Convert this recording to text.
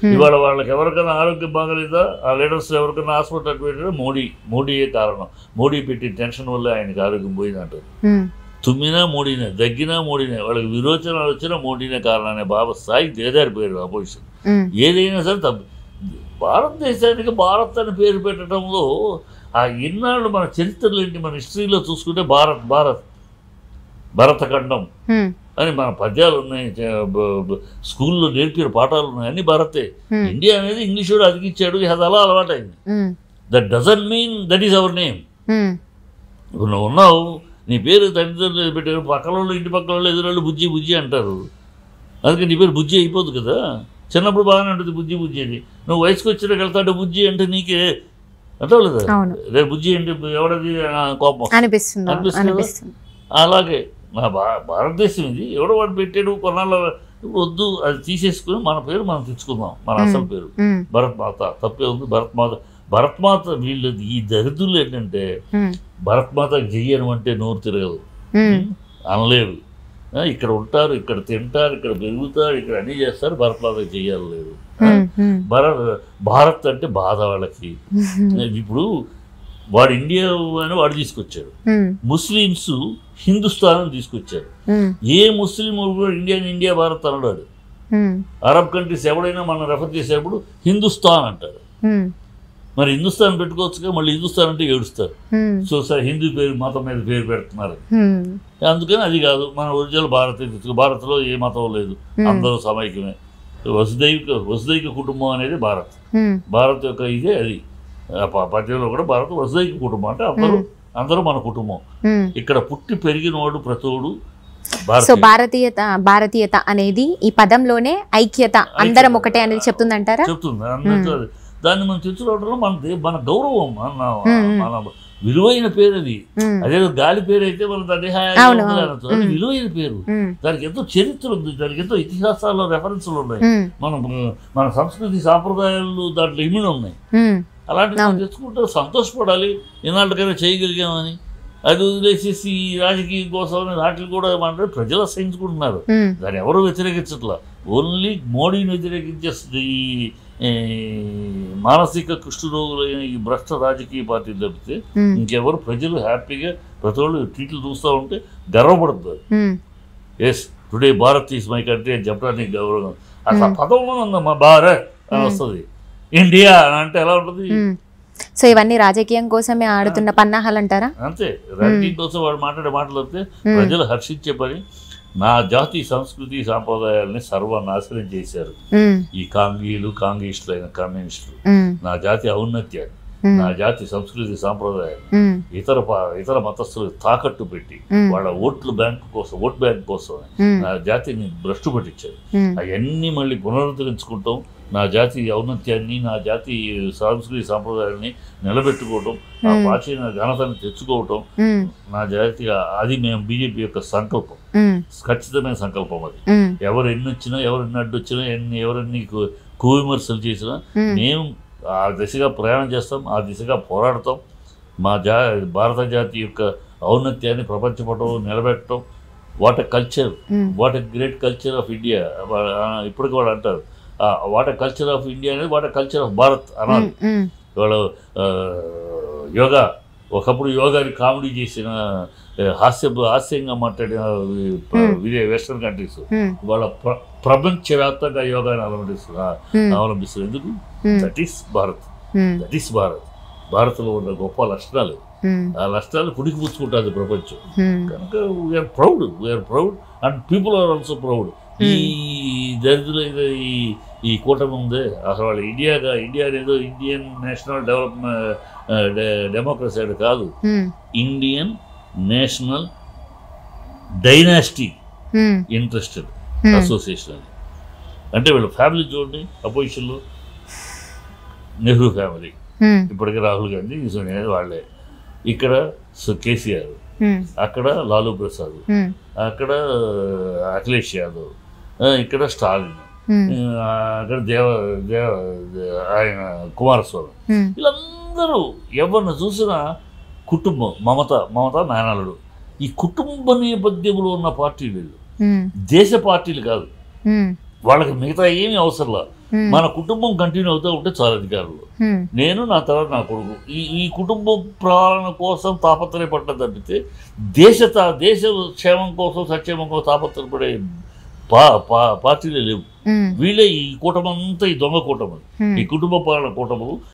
ఇవాళ వాళ్ళకి ఎవరికైనా ఆరోగ్యం బాగలేదా ఆ లీడర్స్ ఎవరికైనా హాస్పిటల్ అడ్మిట్ మోడీ మోడీయే కారణం మోడీ పెట్టిన టెన్షన్ వల్ల ఆయనకి ఆరోగ్యం పోయిందంటారు ఉమ్, తుమ్మినా మోడీనే దగ్గినా మోడీనే వాళ్ళకి విరోచనాలు వచ్చినా మోడీనే కారణం అనే బాబా స్థాయికి దిగజారిపోయారు అపోజిషన్ ఉమ్, ఏదైనా సరే తప్పు భారతదేశానికి భారత్ అని పేరు పెట్టడంలో ఆ ఇన్నాళ్ళు మన చరిత్రలు ఏంటి మన హిస్టరీలో చూసుకుంటే భారత్ భారత్ భరతఖండం ఉమ్, అని మన పద్యాలు ఉన్నాయి చ- బ- బ- స్కూల్లో నేర్పిన పాఠాలు ఉన్నాయి అన్ని భారతే Hmm. ఇండియా అనేది ఇంగ్లీష్ కూడా అతికిచ్చాడు అది అలా అలవాటైంది um, that doesn't mean that is our name um, ఇప్పుడు నువ్వు ఉన్నావు నీ పేరు తల్లిదండ్రులు పెట్టారు పక్కన వాళ్ళు ఇంటి పక్కన వాళ్ళు ఎదురోళ్ళు బుజ్జి బుజ్జి అంటారు అందుకే నీ పేరు బుజ్జి అయిపోదు కదా చిన్నప్పుడు బాగానే ఉంటుంది బుజ్జి బుజ్జి అని నువ్వు వయసుకు వచ్చినాక వెళ్తాడు బుజ్జి అంటే నీకే అంటావు లేదా అవును రేపు బుజ్జి అంటే ఎవడది ఆ, కోపం అనిపిస్తుంది అనిపిస్తుందా? అనిపిస్తుంది అలాగే మా భా భారతదేశం ఇది ఎవడో వాడు పెట్టాడు కొన్నాళ్ళ వద్దు అది తీసేసుకుని మన పేరు మనం తెచ్చుకుందాం మన అసలు పేరు ఉమ్, భరత్ మాత తప్పే ఉంది భరత్ మాత భరత్ మాత వీళ్ళు ఈ దరిద్రులు ఏంటంటే ఉమ్, భరత్ మాత చెయ్యను అంటే నోరు తిరగదు ఉమ్, అనలేరు ఆ, ఇక్కడ ఉంటారు ఇక్కడ తింటారు ఇక్కడ పెరుగుతారు ఇక్కడ అన్నీ చేస్తారు భరత్ మాత చెయ్యాలి లేదు ఉమ్, ఉమ్, భారత్ భారత్ అంటే బాధ వాళ్ళకి ఇప్పుడు వాడు ఇండియా అని వాడు తీసుకొచ్చాడు ఉమ్, ముస్లిమ్స్ హిందుస్థాన్ అని తీసుకొచ్చారు ఉమ్, ఏ ముస్లిం కూడా ఇండియన్ ఇండియా భారత్ అనడాడు ఉమ్, అరబ్ కంట్రీస్ ఎవడైనా మనం రెఫర్ చేసేప్పుడు హిందుస్థాన్ అంటారు ఉమ్, మరి హిందుస్థాన్ పెట్టుకోవచ్చుగా మళ్ళీ హిందుస్థాన్ అంటే ఏడుస్తారు ఉమ్, సో సార్ హిందూ పేరు మతం మీద పేరు పెడుతున్నారు ఉమ్, అందుకని అది కాదు మన ఒరిజినల్ భారత్ భారత్లో ఏ మతం లేదు అందరూ సమైక్యమే వసుదైక వసుదైక కుటుంబం అనేది భారత్ ఉమ్, భారత్ యొక్క ఇదే అది ఆ ప- పద్యంలో కూడా భారత్ వసుదైక కుటుంబం అంటే అందరూ అందరూ మన కుటుంబం ఉమ్. ఇక్కడ పుట్టి పెరిగినవాడు ప్రతోడు సో భారతీయుడు. భారతీయత భారతీయత అనేది ఈ పదంలోనే ఐక్యత అందరం ఒకటే అనేది చెప్తుందంటారా చెప్తుంది అన్నట్టు అది. దాన్ని మనం తెచ్చుకోవడంలో మన దే- మన గౌరవం మన మ్మ్. మన విలువైన పేరు అది ఉమ్, అదేదో గాలి పేరు అయితే మనం దాన్ని హాయిగా అవును, ఉంది అవును. అనొచ్చు. అది మ్మ్. విలువైన పేరు ఉమ్, దానికి ఎంతో చరిత్ర ఉంది దానికి ఎంతో ఇతిహాసాల్లో రెఫరెన్స్లు ఉన్నాయి ఉమ్, మనం మన సంస్కృతి సాంప్రదాయాలు దాంట్లో ఇమిడి ఉన్నాయి ఉమ్, అలాంటివి మనం అవును. తెచ్చుకుంటే సంతోషపడాలి ఎన్నాళ్ళకైనా చేయగలిగామని అది వదిలేసేసి ఈ రాజకీయం కోసం వాటిని కూడా మన ప్రజలు అసహించుకుంటున్నారు ఉమ్, దాన్ని ఎవరు వ్యతిరేకించట్లా ఓన్లీ మోడీని వ్యతిరేకించేస్తుంది ఈ ఈ మానసిక కుష్ఠరోగులైన ఈ భ్రష్ట రాజకీయ పార్టీలు తప్పితే ఉమ్, ఇంకెవరు ప్రజలు హ్యాపీగా ప్రతి వాళ్ళు ట్వీట్లు చూస్తూ ఉంటే గర్వపడుతుంది um, yes today Bharat is my country అని చెప్పడానికి గౌరవం అట్లా పదంలో ఉందమ్మా భారత్ అని వస్తుంది ఇండియా అని అంటే ఎలా ఉంటుంది ఉమ్. సో ఇవన్నీ రాజకీయం కోసమే ఆడుతున్న పన్నాహాలు అంటారా అంతే రాజకీయం కోసం వాడు మాట్లాడే మాటలు వస్తే ప్రజలు హర్షించే పని నా జాతి సంస్కృతి సాంప్రదాయాలని సర్వనాశనం చేశారు ఉమ్, ఈ కాంగీలు కాంగీస్టులు అయిన కమ్యూనిస్టులు ఉమ్, నా జాతి ఔన్నత్యాన్ని ఉమ్, నా జాతి సంస్కృతి సాంప్రదాయాన్ని ఉమ్, ఇతర ప- ఇతర మతస్థులు తాకట్టు పెట్టి ఉమ్, వాళ్ళ ఓట్లు బ్యాంకు కోసం ఓట్ బ్యాంక్ కోసం ఉమ్, నా జాతిని భ్రష్టు పట్టించారు ఉమ్, అవన్నీ మళ్ళీ పునరుద్ధరించుకుంటాం నా జాతి ఔన్నత్యాన్ని నా జాతి సంస్కృతి సాంప్రదాయాన్ని నిలబెట్టుకోవటం ఆ Hmm. ప్రాచీన ఘనతను తెచ్చుకోవటం ఉమ్, నా జాతి అది మేము బీజేపీ యొక్క సంకల్పం ఉమ్, ఖచ్చితమైన సంకల్పం అది ఉమ్, ఎవరు ఎన్ని వచ్చినా ఎవరు ఎన్ని అడ్డు వచ్చినా ఎన్ని ఎవరెన్ని కు- కువిమర్శలు చేసినా ఉమ్, మేము ఆ దిశగా ప్రయాణం చేస్తాం ఆ దిశగా పోరాడతాం మా జా భారత జాతి యొక్క ఔన్నత్యాన్ని ప్రపంచ పటంలో నిలబెట్టడం what a culture um, what a great culture of India ఇప్పటికి వాడు అంటారు what a culture of India అనేది what a culture of Bharat అనాలి ఉమ్, ఉమ్, వాళ్ళు ఆ, యోగా ఒకప్పుడు యోగాని కామెడీ చేసిన ఆ, హాస్య హాస్యంగా మాట్లాడిన ఈ ప- Hmm. విదే వెస్ట్రన్ కంట్రీస్ ఉమ్, వాళ్ళ ప్ర ప్రపంచవ్యాప్తంగా యోగాని అవలంబిస్తున్నారు ఉమ్, అవలంబిస్తున్నారు ఎందుకు um, that is Bharat um, that is Bharat భారత్లో ఉన్న గొప్ప లక్షణాలు ఉమ్, ఆ లక్షణాలు పుడికి పుచ్చుకుంటుంది ప్రపంచం ఉమ్, కనుక we're proud we're proud and people are also proud ఈ దరిద్రులైన ఈ ఈ కూటమి ఉంది అసలు వాళ్ళు ఇండియాగా ఇండియా అనేది ఇండియన్ నేషనల్ డెవలప్మెంట్ డెమోక్రసీ అని కాదు um, Indian national dynasty um, interested um, association అది అంటే వీళ్ళ ఫ్యామిలీ చూడండి అపోజిషన్లో నెహ్రూ ఫ్యామిలీ ఉమ్, ఇప్పటికీ రాహుల్ గాంధీ సోనియా గాంధీ వాళ్ళే ఇక్కడ సు- కేసీఆర్ ఉమ్, అక్కడ లాలూ ప్రసాద్ ఉమ్, అక్కడ అఖిలేష్ యాదవ్ ఆ, ఇక్కడ స్టాలిన్ ఉమ్, ఆ, అక్కడ దేవ దేవ ఆయన కుమారస్వామి ఉమ్, వీళ్ళందరూ ఎవరిని చూసినా కుటుంబం మమత మమత మేనలుడు ఈ కుటుంబ నేపథ్యంలో ఉన్న పార్టీలు వీళ్ళు ఉమ్, దేశ పార్టీలు కాదు ఉమ్, వాళ్ళకి మిగతా ఏమీ అవసరంలా హ్మ్. మన కుటుంబం కంటిన్యూ అవుతూ ఉంటే చాలు అధికారులు హ్మ్. నేను నా తర్వాత నా కొడుకు ఈ ఈ కుటుంబ పాలన కోసం తాపత్రయపడ్డ తప్పితే దేశ తా- దేశ క్షేమం కోసం సక్షేమం కోసం తాపత్రయపడే పా పా పార్టీలే లేవు హ్మ్. వీళ్ళే ఈ కూటమంతా ఈ దొంగ కూటమి హ్మ్. ఈ కుటుంబ పాలన కూటములు